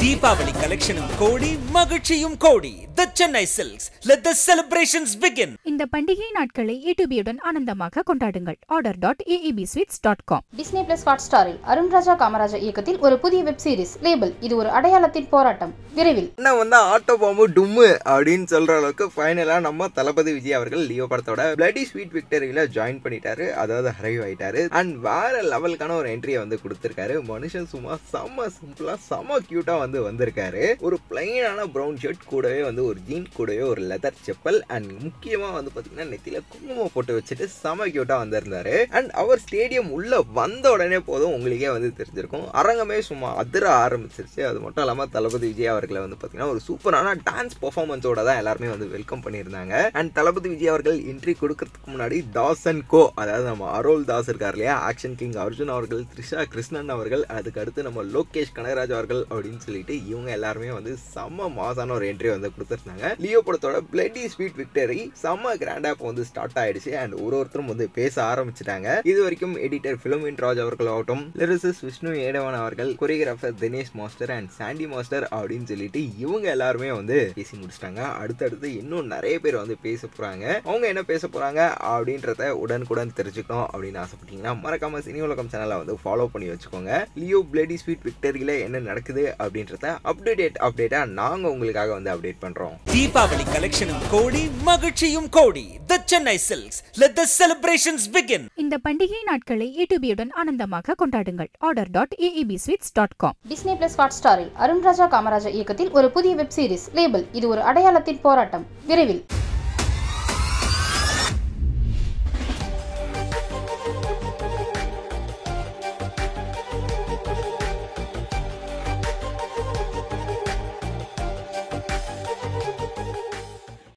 தீபாவளி கலெக்ஷனும் கோடி மகிழ்ச்சியும் கோடி the Chennai Silks let the celebrations begin இந்த பண்டிகை நாட்களை ஏடிபியுடன் ஆனந்தமாக கொண்டாடுங்கள் order dot A2B sweets dot com Disney plus hot ஸ்டாரில் அருண்ராஜா காமராஜா இயக்கத்தில் ஒரு புதிய வெப் சீரிஸ் லேபிள் இது ஒரு அடையாளத்தின் போராட்டம் விரைவில் என்ன வந்து ஆட்டோ பாம்பு டும்மு அப்படின்னு சொல்ற அளவுக்கு ஃபைனலாக நம்ம தளபதி விஜய் அவர்கள் லியோ படத்தோட பிளடி ஸ்வீட் விக்டரியில ஜாயின் பண்ணிட்டாரு அதாவது ஹரைவ் ஆயிட்டாரு அண்ட் வேற லெவலுக்கான ஒரு என்ட்ரியை வந்து கொடுத்துருக்காரு மனுஷன் சும்மா செம்ம சிம்பிளா செம்ம கியூட்டா வந்து வந்திருக்காரு ஒரு பிளைனான ப்ரௌன் ஷர்ட் கூடவே வந்து ஒரு ஜீன் கூடவே ஒரு லெதர் செப்பல் அண்ட் முக்கியமா வந்து பாத்தீங்கன்னா நெத்தியில குங்குமம் போட்டு வச்சுட்டு செம்ம கியூட்டா வந்திருந்தாரு அண்ட் அவர் ஸ்டேடியம் உள்ள வந்த உடனே போதும் உங்களுக்கே வந்து தெரிஞ்சிருக்கும் அரங்கமே சும்மா அதிர ஆரம்பிச்சிருச்சு அது மட்டும் இல்லாமல் தளபதி விஜய் அவர்களை வந்து பார்த்தீங்கன்னா ஒரு சூப்பரான டான்ஸ் பர்ஃபார்மன்ஸோட தான் எல்லாருமே வந்து வெல்கம் பண்ணியிருந்தாங்க அண்ட் தளபதி விஜய் அவர்கள் என்ட்ரி கொடுக்கறதுக்கு முன்னாடி தாஸ் அண்ட் கோ அதாவது நம்ம அரோல் தாஸ் இருக்கார் இல்லையா ஆக்ஷன் கிங் அர்ஜுன் அவர்கள் த்ரிஷா கிருஷ்ணன் அவர்கள் அதுக்கு அடுத்து நம்ம லோகேஷ் கனகராஜ் அவர்கள் அப்படின்னு சொல்லிட்டு இவங்க எல்லாருமே வந்து செம்ம மாசான ஒரு என்ட்ரி வந்து கொடுத்துருந்தாங்க லியோ படத்தோட பிளட்டி ஸ்வீட் விக்டரி செம்ம கிராண்டா இப்போ வந்து ஸ்டார்ட் ஆயிடுச்சு அண்ட் ஒரு ஒருத்தரும் வந்து பேச ஆரம்பிச்சிட்டாங்க இது வரைக்கும் எடிட்டர் பிலிமின் ராஜ் அவர்கள் ஆகட்டும் லிரிசிஸ் விஷ்ணு ஏடவன் அவர்கள் choreographer Dinesh master and Sandy master அப்படின்னு சொல்லிட்டு இவங்க எல்லாருமே வந்து பேசி முடிச்சிட்டாங்க அடுத்தடுத்து இன்னும் நிறைய பேர் வந்து பேச போறாங்க அவங்க என்ன பேச போறாங்க அப்படின்றத உடனுக்குடன் தெரிஞ்சுக்கணும் அப்படின்னு ஆசைப்பட்டீங்கன்னா மறக்காம சினி உலகம் சேனலை வந்து ஃபாலோ பண்ணி வச்சுக்கோங்க லியோ பிளடி ஸ்வீட் விக்டரியில என்ன நடக்குது அப்படின்றத அப்டேட் அப்டேட்டா நாங்க உங்களுக்காக வந்து அப்டேட் பண்றோம் தீபாவளி கலெக்ஷனும் கோடி மகிழ்ச்சியும் கோடி the Chennai Silks let the celebrations begin இந்த பண்டிகை நாட்களை ஏடிபியுடன் ஆனந்தமாக கொண்டாடுங்கள் order dot A2B sweets dot com Disney plus hot ஸ்டாரில் அருண்ராஜா காமராஜா இயக்கத்தில் ஒரு புதிய வெப் சீரிஸ் லேபிள் இது ஒரு அடையாளத்தின் போராட்டம் விரைவில்